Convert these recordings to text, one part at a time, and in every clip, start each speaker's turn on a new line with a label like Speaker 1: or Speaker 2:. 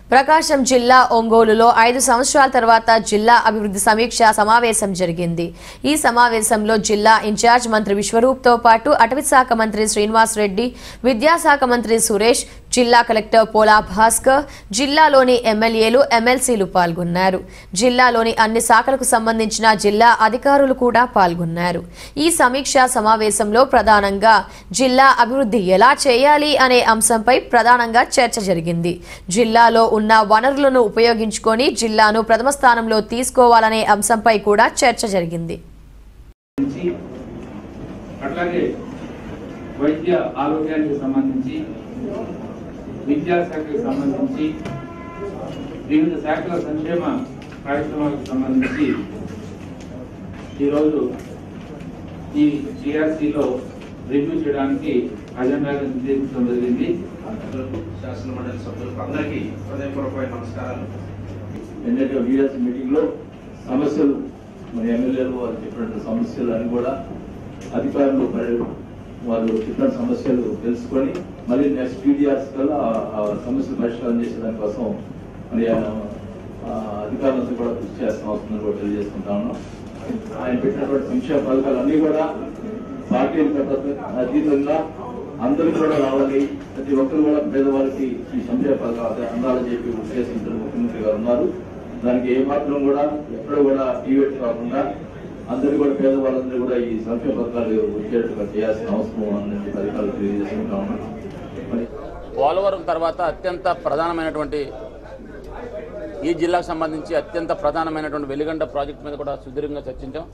Speaker 1: ప్రకాశం జిల్లా ఒంగోలులో ఐదు సంవత్సరాల తర్వాత జిల్లా అభివృద్ధి సమీక్ష సమావేశం జరిగింది ఈ సమావేశంలో జిల్లా ఇన్ఛార్జ్ మంత్రి విశ్వరూప్తో పాటు అటవీ శాఖ మంత్రి శ్రీనివాస్ రెడ్డి విద్యాశాఖ మంత్రి సురేష్ జిల్లా కలెక్టర్ పోలా భాస్కర్ జిల్లాలోని ఎమ్మెల్యేలు ఎమ్మెల్సీలు పాల్గొన్నారు జిల్లాలోని అన్ని శాఖలకు సంబంధించిన జిల్లా అధికారులు కూడా పాల్గొన్నారు ఈ సమీక్ష సమావేశంలో ప్రధానంగా జిల్లా అభివృద్ధి ఎలా చేయాలి అనే అంశంపై ప్రధానంగా చర్చ జరిగింది జిల్లాలో ఉన్న వనరులను ఉపయోగించుకొని జిల్లాను ప్రథమ స్థానంలో తీసుకోవాలనే అంశంపై కూడా చర్చ జరిగింది
Speaker 2: నుంచి అట్లాగే వైద్య ఆరోగ్యానికి సంబంధించి విద్యాశాఖకి సంబంధించి వివిధ శాఖల సంక్షేమ కార్యక్రమాలకు సంబంధించి ఈరోజు ఈ జిఆర్సీలో రివ్యూ చేయడానికి అజెండాగా నిర్దేశించడం జరిగింది
Speaker 3: శాసన మండలి సభ్యులకు అందరికీ హృదయపూర్వకమైన నమస్కారాలు
Speaker 4: నిన్నటి వీడియోస్ మీటింగ్ లో సమస్యలు మరి ఎమ్మెల్యేలు వారు చెప్పినట్టు సమస్యలు అని కూడా అధికారులు మరి వారు చెప్పిన సమస్యలు తెలుసుకొని మళ్ళీ నెక్స్ట్ పీడిఆర్స్ కల్లా ఆ- ఆ సమస్యలు పరిష్కారం చేసే దానికోసం మరి ఆ, ఆ, అధికారులంతా కూడా కృషి చేస్తాం అవుతుందని కూడా తెలియజేసుకుంటా ఉన్నాం ఆయన పెట్టినటువంటి సంక్షేమ పథకాలు అన్ని కూడా పార్టీలకు అతీతంగా అందరూ కూడా రావాలి ప్రతి ఒక్కరు కూడా పేదవారికి ఈ సంక్షేమ పథకాలు అందాలని చెప్పి ఉద్దేశించిన ముఖ్యమంత్రి గారు ఉన్నారు దానికి ఏ మాత్రం కూడా ఎక్కడ కూడా డివేట్ కాకుండా అందరూ కూడా పేదవాళ్ళందరూ కూడా ఈ సంక్షేమ పథకాలు వచ్చేట్టుగా చేయాల్సిన అవసరం ఉందని చెప్పి అధికారులు తెలియజేసుకుంటా ఉన్నారు మరి
Speaker 5: పోలవరం తర్వాత అత్యంత ప్రధానమైనటువంటి ఈ జిల్లాకు సంబంధించి అత్యంత ప్రధానమైనటువంటి వెలిగండ ప్రాజెక్టు మీద కూడా సుదీర్ఘంగా చర్చించాం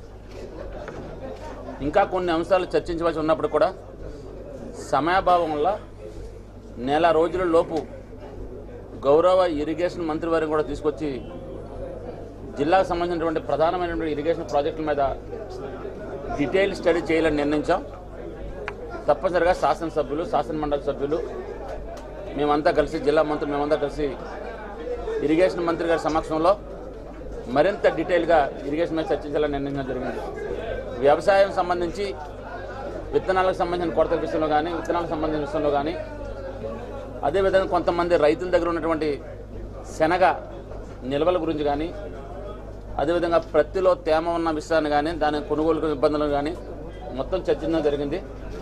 Speaker 5: ఇంకా కొన్ని అంశాలు చర్చించవలసి ఉన్నప్పుడు కూడా సమయాభావం వల్ల నెల రోజుల లోపు గౌరవ ఇరిగేషన్ మంత్రి వారిని కూడా తీసుకొచ్చి జిల్లాకు సంబంధించినటువంటి ప్రధానమైనటువంటి ఇరిగేషన్ ప్రాజెక్టుల మీద డీటెయిల్ స్టడీ చేయాలని నిర్ణయించాం తప్పనిసరిగా శాసనసభ్యులు శాసన మండలి సభ్యులు మేమంతా కలిసి జిల్లా మంత్రులు మేమంతా కలిసి ఇరిగేషన్ మంత్రి గారి సమక్షంలో మరింత డీటెయిల్గా ఇరిగేషన్ మీద చర్చించాలని నిర్ణయించడం జరిగింది వ్యవసాయం సంబంధించి విత్తనాలకు సంబంధించిన కొరత విషయంలో కానీ విత్తనాలకు సంబంధించిన విషయంలో కానీ అదేవిధంగా కొంతమంది రైతుల దగ్గర ఉన్నటువంటి శనగ నిల్వల గురించి కానీ అదేవిధంగా ప్రత్తిలో తేమ ఉన్న విషయాన్ని కానీ దాని కొనుగోలు ఇబ్బందులు కానీ మొత్తం చర్చించడం జరిగింది